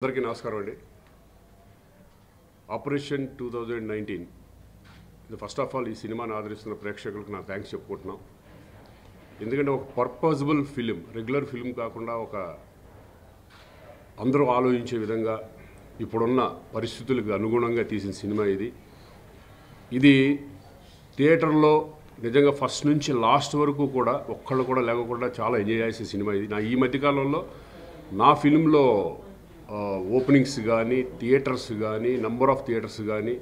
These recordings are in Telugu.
అందరికీ నమస్కారం అండి ఆపరేషన్ టూ థౌజండ్ నైన్టీన్ ఇది ఫస్ట్ ఆఫ్ ఆల్ ఈ సినిమాని ఆదరిస్తున్న ప్రేక్షకులకు నా థ్యాంక్స్ చెప్పుకుంటున్నాం ఎందుకంటే ఒక పర్పజబుల్ ఫిలిం రెగ్యులర్ ఫిలిం కాకుండా ఒక అందరూ ఆలోచించే విధంగా ఇప్పుడున్న పరిస్థితులకు అనుగుణంగా తీసిన సినిమా ఇది ఇది థియేటర్లో నిజంగా ఫస్ట్ నుంచి లాస్ట్ వరకు కూడా ఒక్కళ్ళు కూడా లేకుండా చాలా ఎంజాయ్ చేసే సినిమా ఇది నా ఈ మధ్యకాలంలో నా ఫిలింలో ఓపెనింగ్స్ కానీ థియేటర్స్ కానీ నంబర్ ఆఫ్ థియేటర్స్ కానీ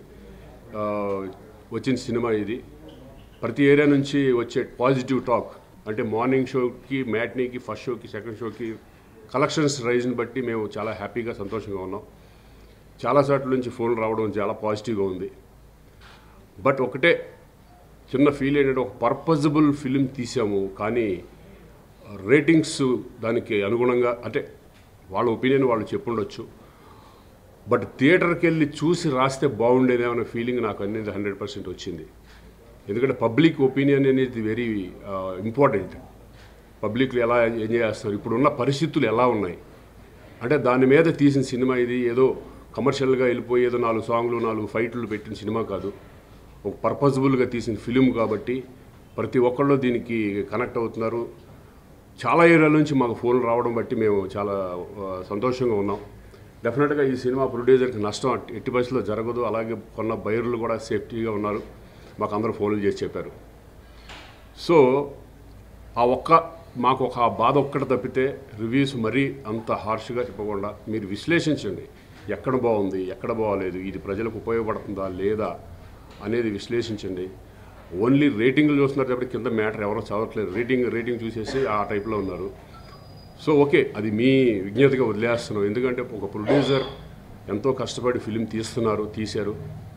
వచ్చిన సినిమా ఇది ప్రతి ఏరియా నుంచి వచ్చే పాజిటివ్ టాక్ అంటే మార్నింగ్ షోకి మ్యాట్నీకి ఫస్ట్ షోకి సెకండ్ షోకి కలెక్షన్స్ రైజ్ని బట్టి మేము చాలా హ్యాపీగా సంతోషంగా ఉన్నాం చాలా చోట్ల నుంచి ఫోన్లు రావడం చాలా పాజిటివ్గా ఉంది బట్ ఒకటే చిన్న ఫీల్ ఏంటంటే ఒక పర్పజబుల్ ఫిలిం తీసాము కానీ రేటింగ్స్ దానికి అనుగుణంగా అంటే వాళ్ళ ఒపీనియన్ వాళ్ళు చెప్పుండొచ్చు బట్ థియేటర్కి వెళ్ళి చూసి రాస్తే బాగుండేదేమన్న ఫీలింగ్ నాకు అనేది హండ్రెడ్ పర్సెంట్ వచ్చింది ఎందుకంటే పబ్లిక్ ఒపీనియన్ అనేది వెరీ ఇంపార్టెంట్ పబ్లిక్లు ఎలా ఎంజాయ్ చేస్తారు ఇప్పుడున్న పరిస్థితులు ఎలా ఉన్నాయి అంటే దాని మీద తీసిన సినిమా ఇది ఏదో కమర్షియల్గా వెళ్ళిపోయి ఏదో నాలుగు సాంగ్లు నాలుగు ఫైట్లు పెట్టిన సినిమా కాదు ఒక పర్పజబుల్గా తీసిన ఫిలిం కాబట్టి ప్రతి ఒక్కళ్ళు దీనికి కనెక్ట్ అవుతున్నారు చాలా ఏరియాల నుంచి మాకు ఫోన్లు రావడం బట్టి మేము చాలా ఆ, సంతోషంగా ఉన్నాం డెఫినెట్గా ఈ సినిమా ప్రొడ్యూసర్కి నష్టం అట్- ఎట్టి పరిస్థితుల్లో జరగదు అలాగే కొన్న బయర్లు కూడా సేఫ్టీగా ఉన్నారు మాకు అందరూ ఫోన్లు చేసి చెప్పారు సో ఆ ఒక్క మాకు ఒక బాధ ఒక్కటి తప్పితే రివ్యూస్ మరీ అంత హార్ష్గా చెప్పకుండా మీరు విశ్లేషించండి ఎక్కడ బాగుంది ఎక్కడ బాగోలేదు ఇది ప్రజలకు ఉపయోగపడుతుందా లేదా అనేది విశ్లేషించండి ఓన్లీ రేటింగ్లు చూస్తున్నారు కాబట్టి కింద మ్యాటర్ ఎవరో చదవట్లేదు రేటింగ్ రేటింగ్ చూసేసి ఆ టైప్లో ఉన్నారు సో ఓకే అది మీ విజ్ఞతగా వదిలేస్తున్నాం ఎందుకంటే ఒక ప్రొడ్యూసర్ ఎంతో కష్టపడి ఫిలిం తీస్తున్నారు తీశారు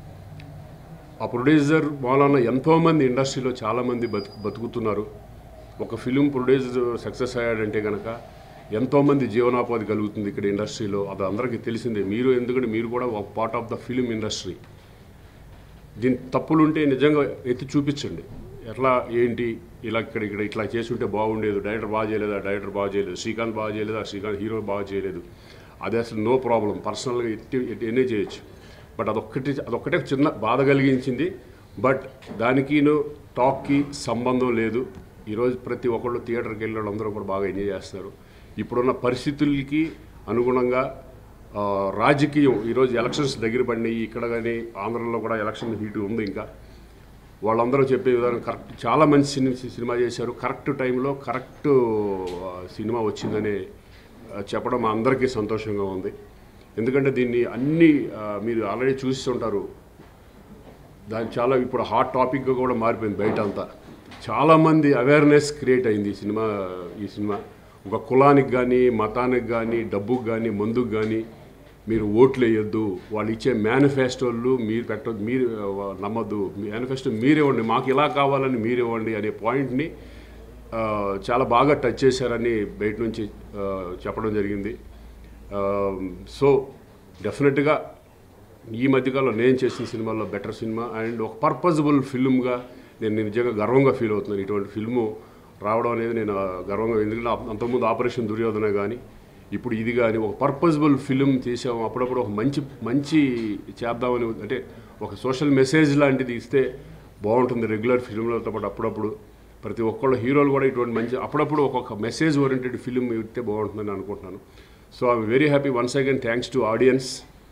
ఆ ప్రొడ్యూసర్ మూలాన ఎంతోమంది ఇండస్ట్రీలో చాలామంది బతు బతుకుతున్నారు ఒక ఫిలిం ప్రొడ్యూసర్ సక్సెస్ అయ్యాడంటే కనుక ఎంతోమంది జీవనోపాధి కలుగుతుంది ఇక్కడ ఇండస్ట్రీలో అది అందరికీ తెలిసిందే మీరు ఎందుకంటే మీరు కూడా ఒక part of the film industry దీని తప్పులు ఉంటే నిజంగా ఎత్తి చూపించండి ఎట్లా ఏంటి ఇలా ఇక్కడ ఇక్కడ ఇట్లా చేసి ఉంటే బాగుండేది డైరెక్టర్ బాగా చేయలేదా డైరెక్టర్ బాగా చేయలేదు శ్రీకాంత్ బాగా చేయలేదా శ్రీకాంత్ హీరో బాగా చేయలేదు అది అసలు నో ప్రాబ్లం పర్సనల్గా ఎట్టి ఎట్టి ఎన్నే చేయొచ్చు బట్ అదొక్కటి అదొక్కటే చిన్న బాధ కలిగించింది బట్ దానికిను టాక్కి సంబంధం లేదు ఈరోజు ప్రతి ఒక్కళ్ళు థియేటర్కి వెళ్ళిన అందరూ కూడా బాగా ఎంజాయ్ చేస్తారు ఇప్పుడున్న పరిస్థితులకి అనుగుణంగా ఆ, రాజకీయం ఈరోజు ఎలక్షన్స్ దగ్గర పడినాయి ఇక్కడ కానీ ఆంధ్రలో కూడా ఎలక్షన్ హీట్ ఉంది ఇంకా వాళ్ళందరూ చెప్పే విధానం కరెక్ట్ చాలా మంచి సినిమా సినిమా చేశారు కరెక్ట్ టైంలో కరెక్ట్ ఆ, సినిమా వచ్చిందని ఆ, చెప్పడం మా అందరికీ సంతోషంగా ఉంది ఎందుకంటే దీన్ని అన్ని ఆ, మీరు ఆల్రెడీ చూస్తుంటారు దాని చాలా ఇప్పుడు హాట్ టాపిక్గా కూడా మారిపోయింది బయట అంతా చాలామంది అవేర్నెస్ క్రియేట్ అయింది ఈ సినిమా ఈ సినిమా ఒక కులానికి కానీ మతానికి కానీ డబ్బుకి కానీ మందుకు కానీ మీరు ఓట్లు వేయొద్దు వాళ్ళు ఇచ్చే మేనిఫెస్టోలు మీరు పెట్టొద్దు మీరు ఆ, నమ్మొద్దు మేనిఫెస్టో మీరివ్వండి మాకు ఇలా కావాలని మీరివ్వండి అనే పాయింట్ని ఆ, చాలా బాగా టచ్ చేశారని బయట నుంచి ఆ, చెప్పడం జరిగింది ఆ, సో డెఫినెట్గా ఈ మధ్యకాలంలో నేను చేసిన సినిమాల్లో బెటర్ సినిమా అండ్ ఒక పర్పజబుల్ ఫిల్మ్గా నేను నిజంగా గర్వంగా ఫీల్ అవుతున్నాను ఇటువంటి ఫిల్ము రావడం అనేది నేను ఆ, గర్వంగా ఎందుకంటే అప్- అంతకుముందు ఆపరేషన్ దుర్యోధన కానీ ఇప్పుడు ఇది కానీ ఒక పర్పజబుల్ ఫిలిం తీసాము అప్పుడప్పుడు ఒక మంచి మంచి చేద్దామని అంటే ఒక సోషల్ మెసేజ్ లాంటిది ఇస్తే బాగుంటుంది రెగ్యులర్ ఫిలింలతో పాటు అప్పుడప్పుడు ప్రతి ఒక్కళ్ళు హీరోలు కూడా ఇటువంటి మంచి అప్పుడప్పుడు ఒక్కొక్క మెసేజ్ ఓరియంటెడ్ ఫిలిం ఇస్తే బాగుంటుందని అనుకుంటున్నాను so I'm very happy once again thanks to audience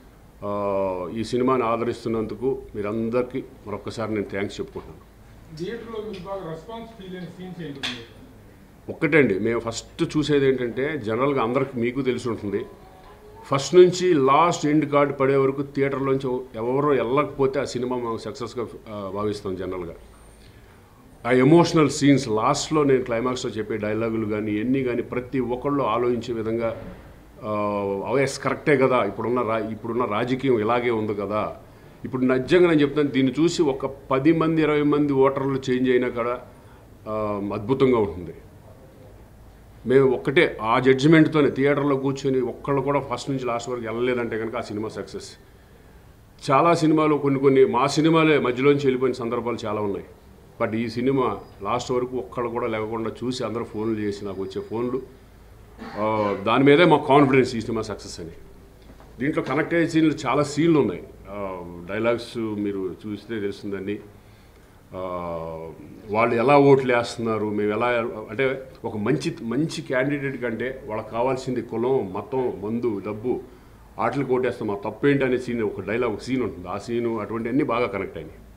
ఈ సినిమాని ఆదరిస్తున్నందుకు మీరందరికీ మరొకసారి నేను థ్యాంక్స్ చెప్పుకుంటున్నాను థియేటర్లో మీకు బాగా రెస్పాన్స్ ఫీల్ అయిన సీన్స్ ఏంటి ఒక్కటండి మేము ఫస్ట్ చూసేది ఏంటంటే జనరల్గా అందరికి మీకు తెలిసి ఉంటుంది ఫస్ట్ నుంచి లాస్ట్ ఎండ్ కార్డ్ పడే వరకు థియేటర్లోంచి ఎవరో వెళ్ళకపోతే ఆ సినిమా మేము సక్సెస్గా భావిస్తాం జనరల్గా ఆ ఎమోషనల్ సీన్స్ లాస్ట్లో నేను క్లైమాక్స్లో చెప్పే డైలాగులు కానీ ఎన్ని కానీ ప్రతి ఒక్కళ్ళు ఆలోచించే విధంగా అవయస్ కరెక్టే కదా ఇప్పుడున్న రా ఇప్పుడున్న రాజకీయం ఇలాగే ఉంది కదా ఇప్పుడు నిజంగా నేను చెప్తాను దీన్ని చూసి ఒక పది మంది ఇరవై మంది ఓటర్లు చేంజ్ అయినా కూడా ఆ, అద్భుతంగా ఉంటుంది మేము ఒక్కటే ఆ జడ్జిమెంట్తోనే థియేటర్లో కూర్చొని ఒక్కళ్ళు కూడా ఫస్ట్ నుంచి లాస్ట్ వరకు వెళ్ళలేదంటే కనుక ఆ సినిమా సక్సెస్ చాలా సినిమాలు కొన్ని కొన్ని మా సినిమాలే మధ్యలోంచి వెళ్ళిపోయిన సందర్భాలు చాలా ఉన్నాయి బట్ ఈ సినిమా లాస్ట్ వరకు ఒక్కళ్ళు కూడా లేకుండా చూసి అందరూ ఫోన్లు చేసి నాకు వచ్చే ఫోన్లు ఆ, దాని మీదే మాకు కాన్ఫిడెన్స్ ఈ సినిమా సక్సెస్ అని దీంట్లో కనెక్ట్ అయ్యే సీన్లు చాలా సీన్లు ఉన్నాయి డైలాగ్స్ మీరు చూస్తే తెలుస్తుందండి ఆ, వాళ్ళు ఎలా ఓట్లు వేస్తున్నారు మేము ఎలా అంటే ఒక మంచి మంచి క్యాండిడేట్ కంటే వాళ్ళకి కావాల్సింది కులం మతం మందు డబ్బు ఆటలు కోటేస్తాం మా తప్పేంటి అనే సీన్ ఒక డైలాగ్ ఒక సీన్ ఉంటుంది ఆ సీను అటువంటి అన్నీ బాగా కనెక్ట్ అయినాయి